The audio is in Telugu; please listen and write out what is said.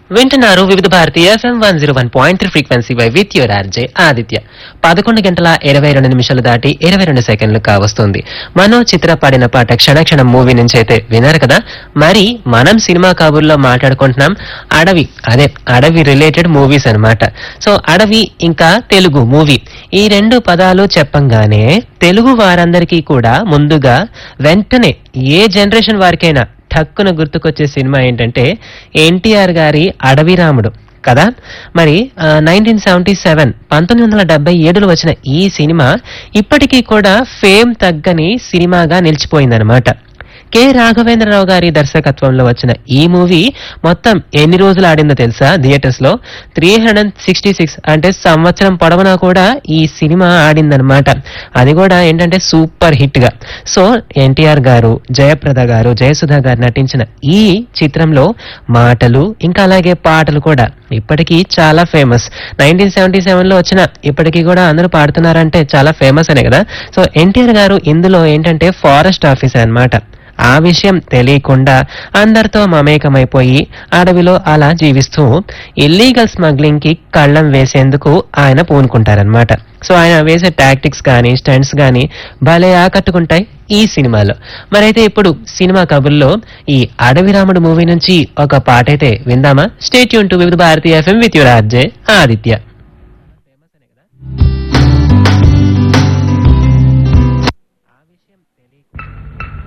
వింటున్నారు Vividh Bharati FM one zero one point three frequency by with your RJ Aditya పదకొండు గంటల ఇరవై రెండు నిమిషాలు దాటి ఇరవై రెండు సెకండ్లు కావస్తుంది మనో చిత్ర పాడిన పాట క్షణక్షణం మూవీ నుంచి అయితే విన్నారు కదా మరి మనం సినిమా కబుర్లో మాట్లాడుకుంటున్నాం అడవి అదే అడవి రిలేటెడ్ మూవీస్ అన్నమాట సో అడవి ఇంకా తెలుగు మూవీ ఈ రెండు పదాలు చెప్పంగానే తెలుగు వారందరికీ కూడా ముందుగా వెంటనే ఏ జనరేషన్ వారికైనా ఠక్కున గుర్తుకొచ్చే సినిమా ఏంటంటే ఎన్టీఆర్ గారి అడవి రాముడు కదా మరి నైన్టీన్ సెవెంటీ సెవెన్ పంతొమ్మిది వందల డెబ్బై ఏడులో వచ్చిన ఈ సినిమా ఇప్పటికీ కూడా ఫేమ్ తగ్గని సినిమాగా నిలిచిపోయిందనమాట కె రాఘవేంద్రరావు గారి దర్శకత్వంలో వచ్చిన ఈ మూవీ మొత్తం ఎన్ని రోజులు ఆడిందో తెలుసా థియేటర్స్ లో త్రీ హండ్రెడ్ సిక్స్టీ సిక్స్ అంటే సంవత్సరం పొడవునా కూడా ఈ సినిమా ఆడిందనమాట అది కూడా ఏంటంటే సూపర్ హిట్ గా సో ఎన్టీఆర్ గారు జయప్రద గారు జయసుధ గారు నటించిన ఈ చిత్రంలో మాటలు ఇంకా అలాగే పాటలు కూడా ఇప్పటికీ చాలా ఫేమస్ నైన్టీన్ సెవెంటీ సెవెన్ లో వచ్చిన ఇప్పటికీ కూడా అందరూ పాడుతున్నారంటే చాలా ఫేమస్ అనే కదా సో ఎన్టీఆర్ గారు ఇందులో ఏంటంటే ఫారెస్ట్ ఆఫీసర్ అన్నమాట ఆ విషయం తెలియకుండా అందరితో మమేకమైపోయి అడవిలో అలా జీవిస్తూ ఇల్లీగల్ స్మగ్లింగ్ కి కళ్ళం వేసేందుకు ఆయన పూనుకుంటారనమాట సో ఆయన వేసే టాక్టిక్స్ కానీ స్టంట్స్ కానీ భలే ఆకట్టుకుంటాయి ఈ సినిమాలో మరైతే ఇప్పుడు సినిమా కబుర్లో ఈ అడవి రాముడు మూవీ నుంచి ఒక పాట అయితే విందామా స్టేట్ యూన్ to Vividh Bharati FM with your RJ Aditya